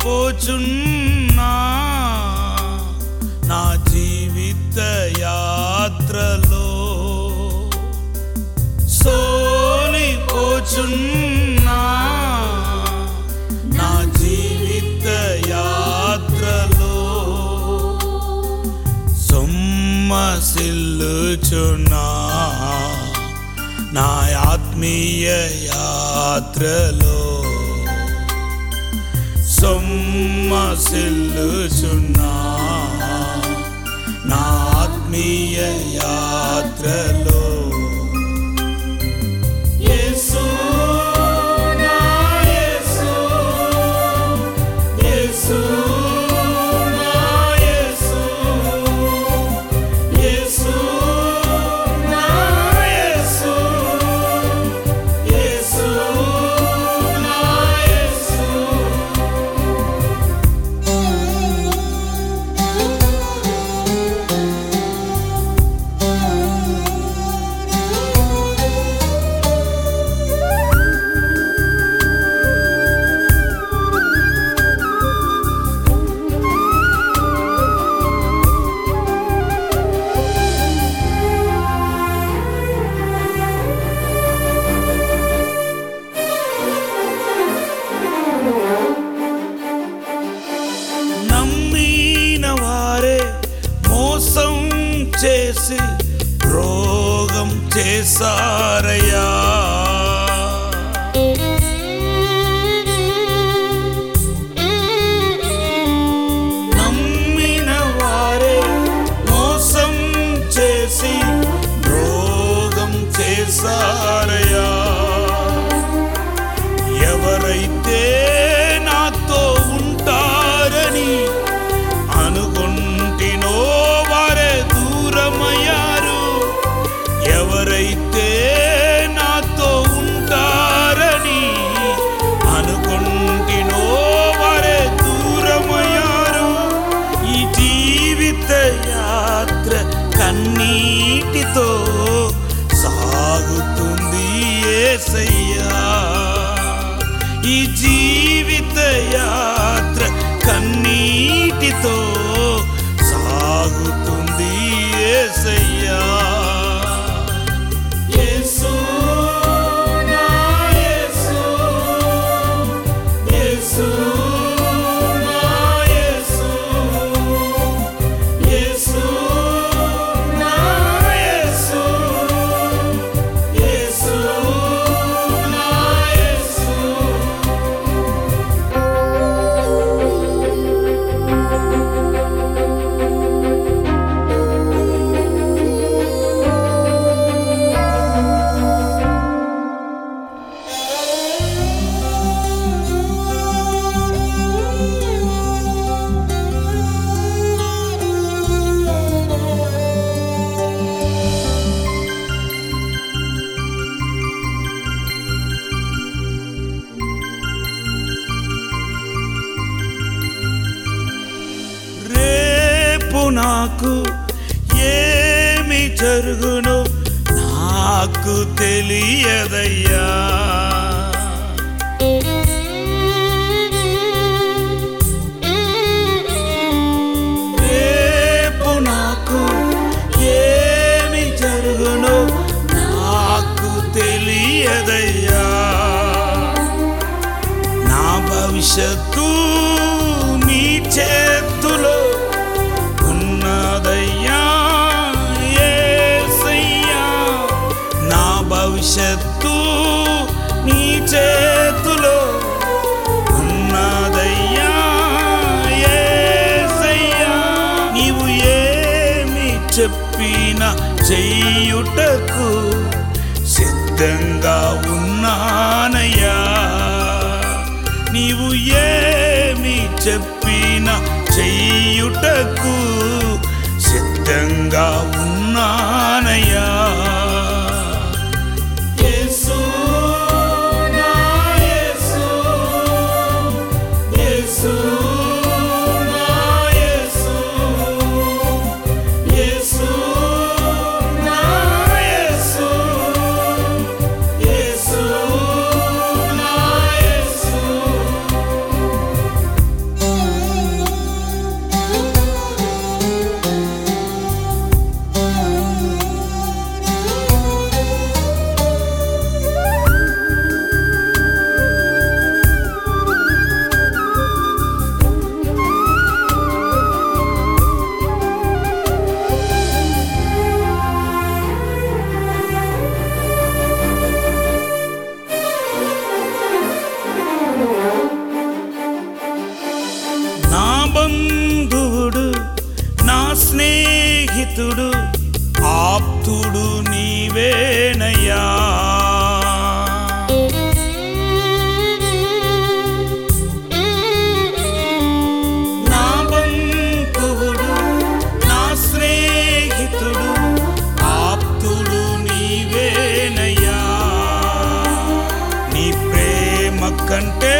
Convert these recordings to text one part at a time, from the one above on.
సోలిపోచున్నా నా జీవిత యాత్రలో సోలిపోచున్నా నా జీవిత యాత్రలో సొమ్మసిల్లుచున్నా నా ఆత్మీయ యాత్రలో సొమ్మసిల్లుచున్నా నా ఆత్మీయ యాత్రలో యేసు నా యేసు యేసు నా యేసు యేసు నా యేసు యేసు నా యేసు నమ్మిన వారే మోసం చేసి రోగం చేసారయ్యా నమ్మిన వారే మోసం చేసి రోగం చేసారయ్యా ఎవరైతే నాతో ఉంటారని అనుకుంటినో వారే దూరమయ్యారు ఎవరైతే నాతో ఉంటారని అనుకుంటినో వారే దూరమయ్యారు ఈ జీవిత యాత్ర కన్నీటితో సాగుతుంది ఏసయ్యా ఈ జీవిత యాత్ర కన్నీటితో సాగుతుంది ఏసయ్యా యేసు నా యేసు యేసు నా యేసు యేసు నా యేసు యేసు నా యేసు రేపు నాకు ఏమి జరుగును నాకు తెలియదయ్యా రేపు నాకు ఏమి జరుగును నాకు తెలియదయ్యా నా భవిష్యత్తు నీ చేతులో ఉన్నదయ్యా యేసయ్యా నా భవిష్యత్తు నీ చేతులో ఉన్నదయ్యా యేసయ్యా నీవు ఏమి చెప్పిన చెయ్యుటకు సిద్ధంగా ఉన్నానయ్యా నీవు ఏమి చెప్పిన చెయ్యుటకు సిద్ధంగా ఉన్నానయ్యా యేసు నా యేసు యేసు నా యేసు యేసు నా యేసు యేసు నా యేసు స్నేహితుడు ఆప్తుడు నీవేనయ్యా నా బంధువుడు నా స్నేహితుడు ఆప్తుడు నీవేనయ్యా నీ ప్రేమ కంటే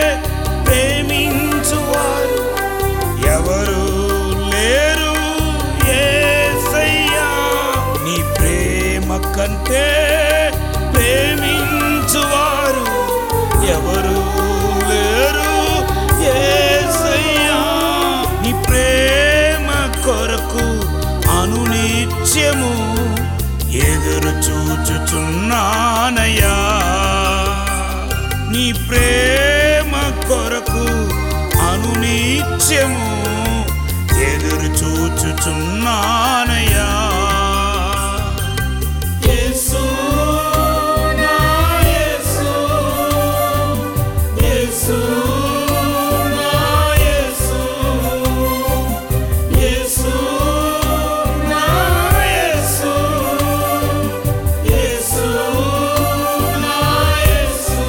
ప్రేమించువారు ఎవరు లేరు యేసయ్యా నీ ప్రేమ కంటే ప్రేమించువారు ఎవరు లేరు యేసయ్యా నీ ప్రేమ కొరకు అనునిత్యము ఎదురు చూచుచున్నానయ్యా నీ ప్రేమ కొరకు అనునిత్యము ఎదురు చూచుచున్నానయ్యా యేసు నా యేసు యేసు నా యేసు యేసు నా యేసు యేసు నా యేసు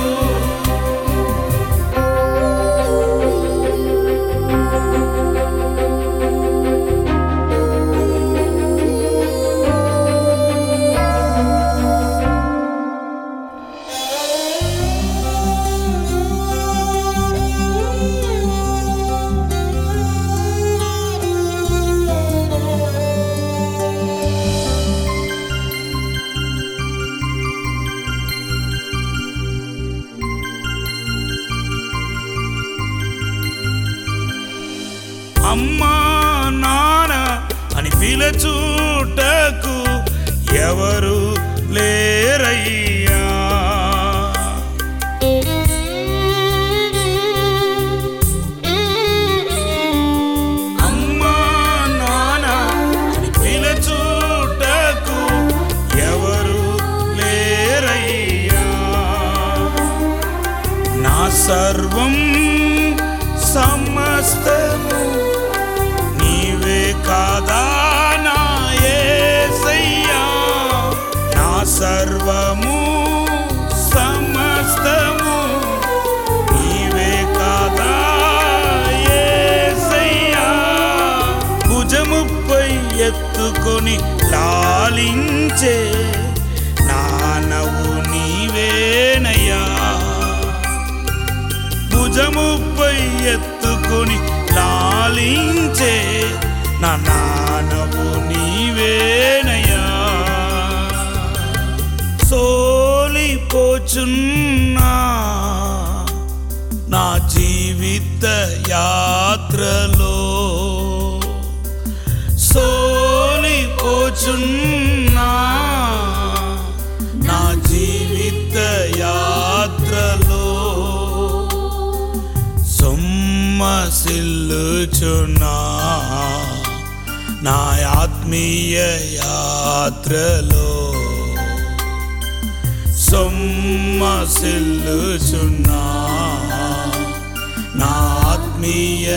అమ్మా నాన్న అని పిలచూటకు ఎవరు లేరయ్యా అమ్మా నాన్న అని పిలచూటకు ఎవరు లేరయ్యా నా సర్వం సమస్తము నీవే కాదా నా యేసయ్యా నా సర్వము సమస్తము నీవే కాదా యేసయ్యా భుజముపై ఎత్తుకొని లాలించే నానవు నీవేనయ్యా భుజముపై ఎత్తుకొని లాలించే నా నానవు నీవేనయ్యా సోలిపోచున్నా నా జీవిత యాత్రలో సోలిపోచున్నా నా జీవిత యాత్రలో సొమ్మసిల్లుచున్నా నా ఆత్మీయ యాత్రలో సొమ్మసిల్లుచున్నా నా ఆత్మీయ